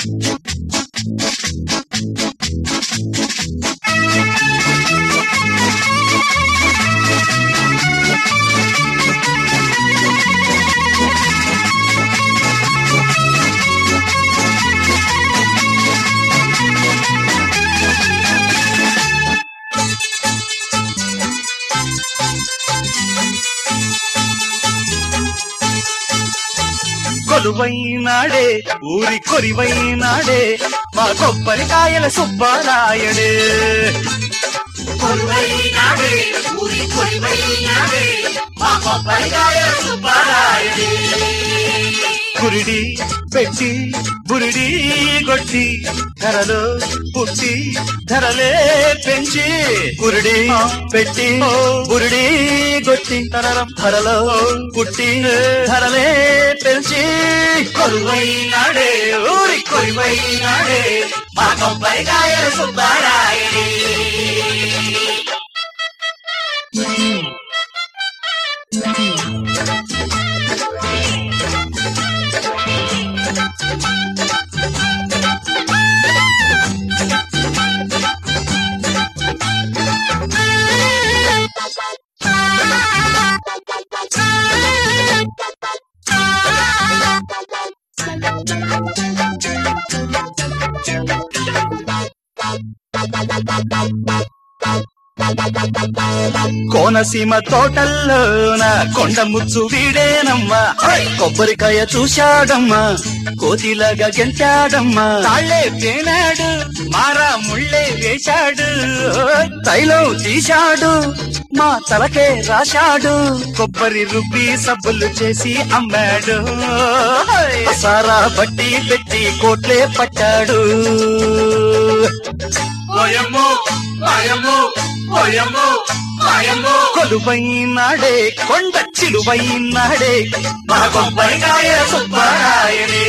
కొలువైనాడే ఊరి కొరివైనాడే మా కొబ్బరికాయల సుబ్బారాయడే కొలువైనాడే ఊరి కొలువైనాడే మా కొబ్బరికాయ సుబ్బారాయుడే గురిడి పెట్టి బురిడి కొట్టి ధరలో పుట్టి ధరలే పెంచి గురిడి పెట్టి బురిడి కొట్టి తరరం ధరలో పుట్టి ధరలే పెంచి కొలువైనాడే ఊరి కొలువైనాడే మా కొబ్బరికాయ సుబ్బారాయుడే కోనసీమ తోటల్లోన కొండ ముచ్చు వీడేనమ్మా కొబ్బరికాయ చూశాడమ్మా కోతిలాగా గెంటాడమ్మా తాళ్లే పేనాడు మారా ముళ్ళే వేశాడు తైలం తీశాడు మా తలకే రాశాడు కొబ్బరి రుబ్బి సబ్బులు చేసి అమ్మాడు సారా బట్టి పెట్టి కోట్లే పట్టాడు ఓయమ్మో ఓయమ్మో ఓయమ్మో ఓయమ్మో కొలువైనాడే కొండ చిలువైనాడే మా కొబ్బరికాయ సుబ్బారాయుడే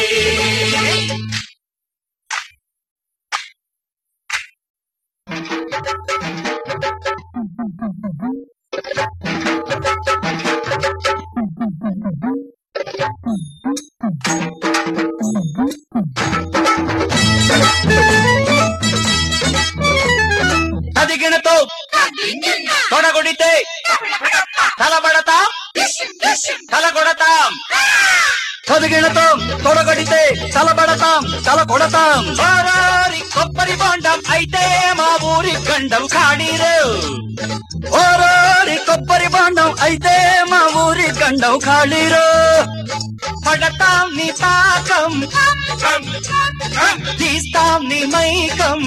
అదిగినతో తొడగొడితే తలబడతాం తలగొడతాం చదిగినతో తొడగొడితే తలబడతాం తల కొడతాం ఓరారి కొబ్బరి బొండం అయితే మా ఊరి గండం ఖాళీరు ఓరారి కొబ్బరి బొండం అయితే మా ఊరి గండం ఖాళీరు పడతాం నీ పాకం తీస్తాం నీ మైకం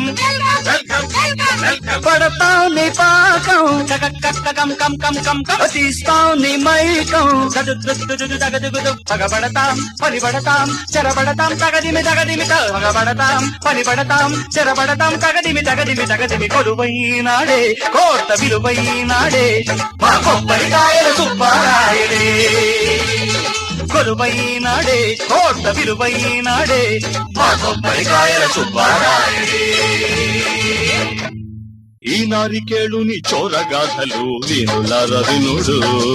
పడతాం నీ పాకం కం కం కం కం కం తీస్తాం నీ మైకం తగదుగుదు పగబడతాం పనిబడతాం చెరబడతాం తగదిమి తగదిమి పగబడతాం పనిబడతాం చెరబడతాం తగదిమి తగదిమి తగదిమి కొలువైనాడే కోట విలువైనాడే మా కొబ్బరికాయల సుబ్బారాయుడే కొలువైనాడే కోట విలువైనాడే మా కొబ్బరికాయల సుబ్బారాయుడే ఈ నారికేళుని చోరగాథలు వీరులార వినుడు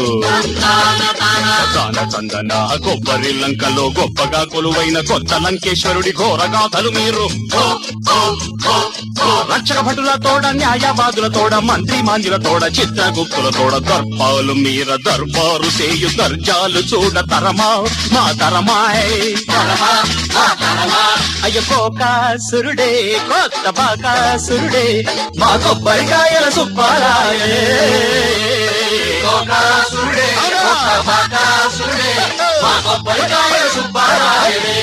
తాన చందన కొబ్బరి లంకలో గొప్పగా కొలువైన కొత్త లంకేశ్వరుడి ఘోరగాథలు మీరు రక్షక భటుల తోడ న్యాయవాదుల తోడ మంత్రి మాంజుల తోడ చిత్రగుప్తుల తోడ దర్పాలు మీర దర్బారు చేయు దర్జాలు చూడ తరమా మా తరమాయ్ అయ్య కోకాసురుడే కొత్త బాకాసురుడే మా కొబ్బరికాయల సుబ్బారాయుడే కోకాసురుడే, కోక బాకాసురుడే, మా కొబ్బరికాయ సుబ్బారాయుడే